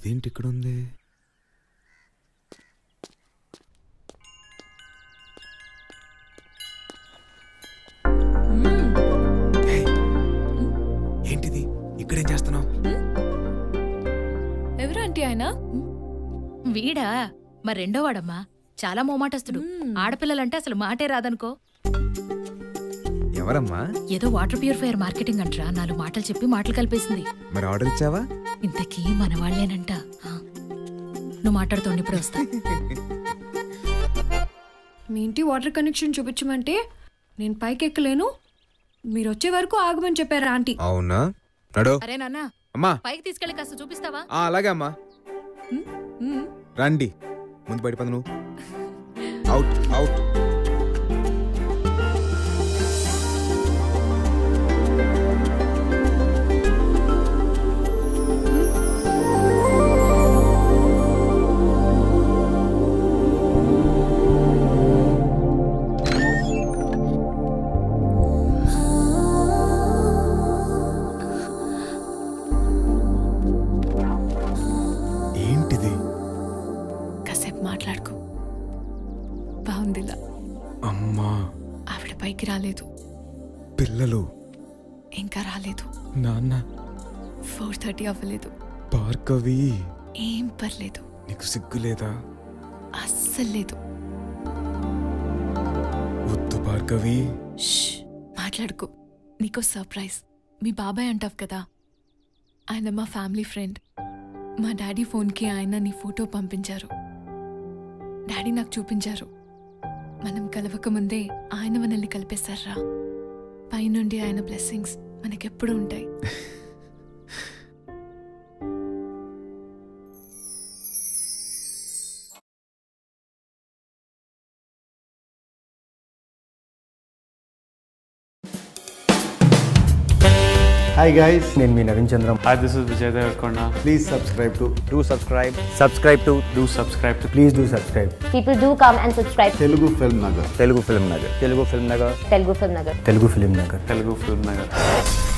ఇదేంటి ఇక్కడ ఉంది హే, ఏంటిది ఇక్కడేం చేస్తున్నావు ఎవరు ఆంటీ ఆయన వీడా మరి రెండో వాడమ్మా చాలా మోమాటస్తుడు ఆడపిల్లలంటే అసలు మాటే రాదనుకో ఎవరమ్మా ఏదో వాటర్ ప్యూరిఫైయర్ మార్కెటింగ్ అంటరా నాలుగు మాటలు చెప్పి మాటలు కలిపేసింది మరి ఆర్డర్ ఇచ్చావా ఇంతకీ మన వాళ్ళేనంట ఆ. నువ్వు మాట్లాడుతోండి ఇప్పుడు వస్తా మీ ఇంటి వాటర్ కనెక్షన్ చూపించమంటే నేను పైకి ఎక్కలేను మీరు వచ్చే వరకు ఆగమని చెప్పారు ఆంటీ అవునా నడు అరే నాన్న అమ్మా పైకి తీసుకెళ్ళి కాస్త చూపిస్తావా ఆ, అలాగే అమ్మా మ్మ్. రండి ముందు బయట పద నువ్వు అవుట్ అవుట్ ఏంటిది కాసేపు మాట్లాడుకో బాగుందిలా అమ్మా ఆవిడ పైకి రాలేదు పిల్లలు ఇంకా రాలేదు నాన్న ఫోర్ థర్టీ అవ్వలేదు భార్గవి ఏం పర్లేదు నీకు సిగ్గు లేదా అస్సలు లేదు వద్దు భార్గవి ష్, మాట్లాడుకో నీకో సర్ప్రైజ్ మీ బాబాయ్ అంటావు కదా ఆయన మా ఫ్యామిలీ ఫ్రెండ్ మా డాడీ ఫోన్కి ఆయన నీ ఫోటో పంపించారు డాడీ నాకు చూపించారు మనం కలవక ముందే ఆయన మనల్ని కలిపేశారా పైనుండి ఆయన బ్లెస్సింగ్స్ మనకెప్పుడు ఉంటాయి హాయ్ గైస్ నేను మీ Naveen Chandram Hi, this is Vijay Devarkonda. Please subscribe to Do subscribe. Subscribe to Do subscribe to please do subscribe People do come and subscribe to Telugu film Nagar Telugu Film Nagar. Telugu Film Nagar. Telugu Film Nagar. Telugu film Nagar Telugu Film Nagar.